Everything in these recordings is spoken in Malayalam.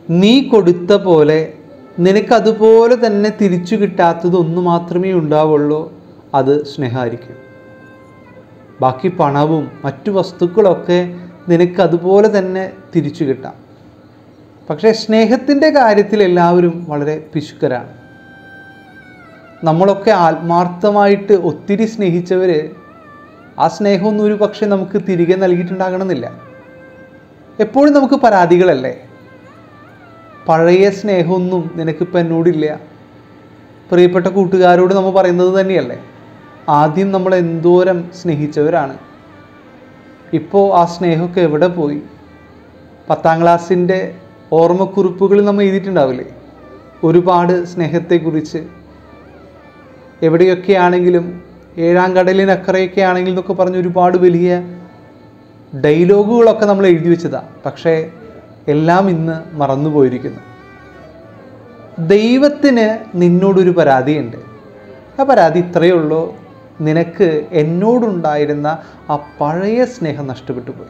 നീ കൊടുത്ത പോലെ നിനക്കതുപോലെ തന്നെ തിരിച്ചു കിട്ടാത്തത് ഒന്ന് മാത്രമേ ഉണ്ടാവുള്ളൂ അത് സ്നേഹമായിരിക്കും ബാക്കി പണവും മറ്റു വസ്തുക്കളൊക്കെ നിനക്ക് അതുപോലെ തന്നെ തിരിച്ചു കിട്ടാം പക്ഷേ സ്നേഹത്തിൻ്റെ കാര്യത്തിൽ എല്ലാവരും വളരെ പിശുക്കരാണ് നമ്മളൊക്കെ ആത്മാർത്ഥമായിട്ട് ഒത്തിരി സ്നേഹിച്ചവർ ആ സ്നേഹമൊന്നും ഒരു പക്ഷേ നമുക്ക് തിരികെ നൽകിയിട്ടുണ്ടാകണമെന്നില്ല എപ്പോഴും നമുക്ക് പരാതികളല്ലേ പഴയ സ്നേഹമൊന്നും നിനക്കിപ്പോൾ എന്നോടില്ല പ്രിയപ്പെട്ട കൂട്ടുകാരോട് നമ്മൾ പറയുന്നത് തന്നെയല്ലേ ആദ്യം നമ്മൾ എന്തോരം സ്നേഹിച്ചവരാണ് ഇപ്പോൾ ആ സ്നേഹമൊക്കെ എവിടെ പോയി പത്താം ക്ലാസ്സിൻ്റെ ഓർമ്മക്കുറിപ്പുകളിൽ നമ്മൾ എഴുതിയിട്ടുണ്ടാവില്ലേ ഒരുപാട് സ്നേഹത്തെക്കുറിച്ച് എവിടെയൊക്കെ ആണെങ്കിലും ഏഴാം കടലിനക്കരയൊക്കെ ആണെങ്കിൽ എന്നൊക്കെ പറഞ്ഞ് ഒരുപാട് വലിയ ഡയലോഗുകളൊക്കെ നമ്മൾ എഴുതി വെച്ചതാണ് പക്ഷേ എല്ലാം ഇന്ന് മറന്നുപോയിരിക്കുന്നു ദൈവത്തിന് നിന്നോടൊരു പരാതിയുണ്ട് ആ പരാതി ഇത്രയേ ഉള്ളൂ നിനക്ക് എന്നോടുണ്ടായിരുന്ന ആ പഴയ സ്നേഹം നഷ്ടപ്പെട്ടു പോയി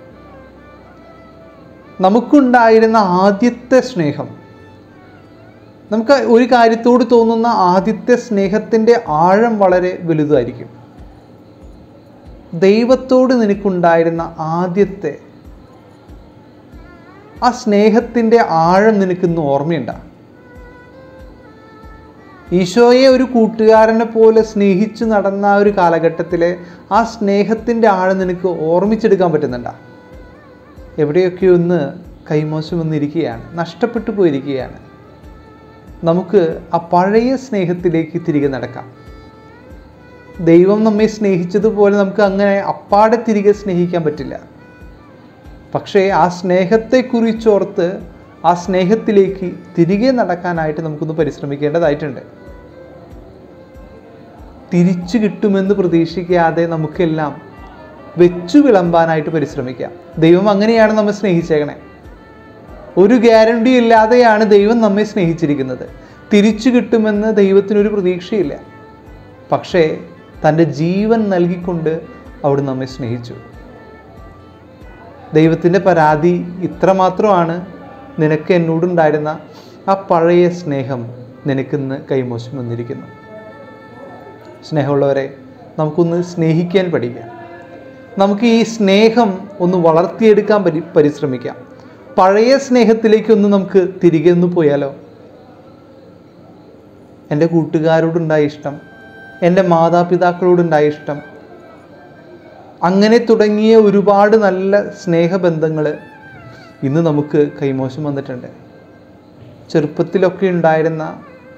നമുക്കുണ്ടായിരുന്ന ആദ്യത്തെ സ്നേഹം നമുക്ക് ഒരു കാര്യത്തോട് തോന്നുന്ന ആദ്യത്തെ സ്നേഹത്തിൻ്റെ ആഴം വളരെ വലുതായിരിക്കും ദൈവത്തോട് നിനക്കുണ്ടായിരുന്ന ആദ്യത്തെ ആ സ്നേഹത്തിൻ്റെ ആഴം നിനക്കിന്ന് ഓർമ്മയുണ്ടാ ഈശോയെ ഒരു കൂട്ടുകാരനെ പോലെ സ്നേഹിച്ചു നടന്ന ആ ഒരു കാലഘട്ടത്തിലെ ആ സ്നേഹത്തിൻ്റെ ആഴം നിനക്ക് ഓർമ്മിച്ചെടുക്കാൻ പറ്റുന്നുണ്ടാ എവിടെയൊക്കെ ഒന്ന് കൈമോശം വന്നിരിക്കുകയാണ് നഷ്ടപ്പെട്ടു പോയിരിക്കുകയാണ് നമുക്ക് ആ പഴയ സ്നേഹത്തിലേക്ക് തിരികെ നടക്കാം ദൈവം നമ്മെ സ്നേഹിച്ചതുപോലെ നമുക്ക് അങ്ങനെ അപ്പാടെ തിരികെ സ്നേഹിക്കാൻ പറ്റില്ല പക്ഷേ ആ സ്നേഹത്തെക്കുറിച്ചോർത്ത് ആ സ്നേഹത്തിലേക്ക് തിരികെ നടക്കാനായിട്ട് നമുക്കൊന്ന് പരിശ്രമിക്കേണ്ടതായിട്ടുണ്ട് തിരിച്ചു കിട്ടുമെന്ന് പ്രതീക്ഷിക്കാതെ നമുക്കെല്ലാം വെച്ചു വിളമ്പാനായിട്ട് പരിശ്രമിക്കാം ദൈവം അങ്ങനെയാണ് നമ്മെ സ്നേഹിച്ചേക്കണേ ഒരു ഗ്യാരണ്ടി ഇല്ലാതെയാണ് ദൈവം നമ്മെ സ്നേഹിച്ചിരിക്കുന്നത് തിരിച്ചു കിട്ടുമെന്ന് ദൈവത്തിനൊരു പ്രതീക്ഷയില്ല പക്ഷേ തൻ്റെ ജീവൻ നൽകിക്കൊണ്ട് അവിടെ നമ്മെ സ്നേഹിച്ചു ദൈവത്തിൻ്റെ പരാതി ഇത്രമാത്രമാണ് നിനക്ക് എന്നോടുണ്ടായിരുന്ന ആ പഴയ സ്നേഹം നിനക്കിന്ന് കൈമോശം വന്നിരിക്കുന്നു സ്നേഹമുള്ളവരെ നമുക്കൊന്ന് സ്നേഹിക്കാൻ പഠിക്കാം നമുക്ക് ഈ സ്നേഹം ഒന്ന് വളർത്തിയെടുക്കാൻ പരി പരിശ്രമിക്കാം പഴയ സ്നേഹത്തിലേക്കൊന്ന് നമുക്ക് തിരികെ ഒന്ന് പോയാലോ എൻ്റെ കൂട്ടുകാരോടുണ്ടായ ഇഷ്ടം എൻ്റെ മാതാപിതാക്കളോടുണ്ടായ ഇഷ്ടം അങ്ങനെ തുടങ്ങിയ ഒരുപാട് നല്ല സ്നേഹബന്ധങ്ങൾ ഇന്ന് നമുക്ക് കൈമോശം വന്നിട്ടുണ്ട് ചെറുപ്പത്തിലൊക്കെ ഉണ്ടായിരുന്ന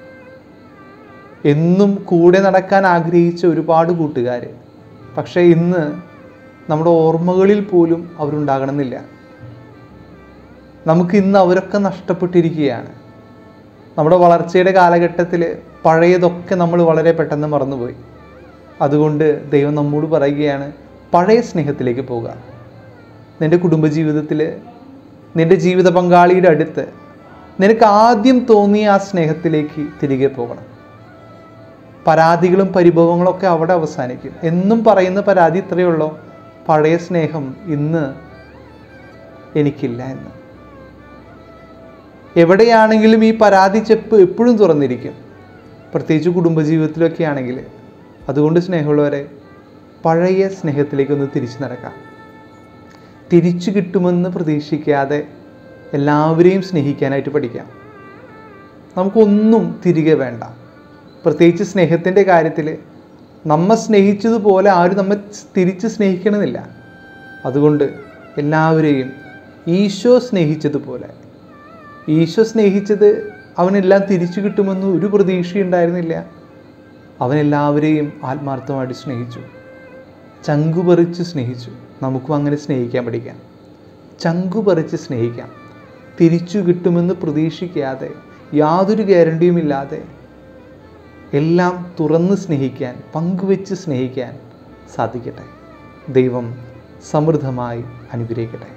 എന്നും കൂടെ നടക്കാൻ ആഗ്രഹിച്ച ഒരുപാട് കൂട്ടുകാർ പക്ഷേ ഇന്ന് നമ്മുടെ ഓർമ്മകളിൽ പോലും അവരുണ്ടാകണമെന്നില്ല നമുക്ക് ഇന്ന് അവരൊക്കെ നഷ്ടപ്പെട്ടിരിക്കുകയാണ് നമ്മുടെ വളർച്ചയുടെ കാലഘട്ടത്തിൽ പഴയതൊക്കെ നമ്മൾ വളരെ പെട്ടെന്ന് മറന്നുപോയി അതുകൊണ്ട് ദൈവം നമ്മോട് പറയുകയാണ് പഴയ സ്നേഹത്തിലേക്ക് പോകുക നിൻ്റെ കുടുംബജീവിതത്തിൽ നിൻ്റെ ജീവിത പങ്കാളിയുടെ അടുത്ത് നിനക്ക് ആദ്യം തോന്നിയ ആ സ്നേഹത്തിലേക്ക് തിരികെ പോകണം പരാതികളും പരിഭവങ്ങളൊക്കെ അവിടെ അവസാനിക്കും എന്നും പറയുന്ന പരാതി ഇത്രയേ ഉള്ളൂ പഴയ സ്നേഹം ഇന്ന് എനിക്കില്ല എന്ന് എവിടെയാണെങ്കിലും ഈ പരാതി ചെപ്പ് എപ്പോഴും തുറന്നിരിക്കും പ്രത്യേകിച്ച് കുടുംബജീവിതത്തിലൊക്കെ ആണെങ്കിൽ അതുകൊണ്ട് സ്നേഹമുള്ളവരെ പഴയ സ്നേഹത്തിലേക്കൊന്ന് തിരിച്ചു നടക്കാം തിരിച്ചു കിട്ടുമെന്ന് പ്രതീക്ഷിക്കാതെ എല്ലാവരെയും സ്നേഹിക്കാനായിട്ട് പഠിക്കാം നമുക്കൊന്നും തിരികെ വേണ്ട പ്രത്യേകിച്ച് സ്നേഹത്തിൻ്റെ കാര്യത്തിൽ നമ്മെ സ്നേഹിച്ചതുപോലെ ആരും നമ്മെ തിരിച്ച് സ്നേഹിക്കണമെന്നില്ല അതുകൊണ്ട് എല്ലാവരെയും ഈശോ സ്നേഹിച്ചതുപോലെ ഈശോ സ്നേഹിച്ചത് അവനെല്ലാം തിരിച്ചു കിട്ടുമെന്ന് ഒരു പ്രതീക്ഷയുണ്ടായിരുന്നില്ല അവനെല്ലാവരെയും ആത്മാർത്ഥമായിട്ട് സ്നേഹിച്ചു ചങ്കുപറിച്ച് സ്നേഹിച്ചു നമുക്കും അങ്ങനെ സ്നേഹിക്കാൻ പഠിക്കാം ചങ്കുപറിച്ച് സ്നേഹിക്കാം തിരിച്ചു കിട്ടുമെന്ന് പ്രതീക്ഷിക്കാതെ യാതൊരു ഗ്യാരണ്ടിയുമില്ലാതെ എല്ലാം തുറന്ന് സ്നേഹിക്കാൻ പങ്കുവെച്ച് സ്നേഹിക്കാൻ സാധിക്കട്ടെ ദൈവം സമൃദ്ധമായി അനുഗ്രഹിക്കട്ടെ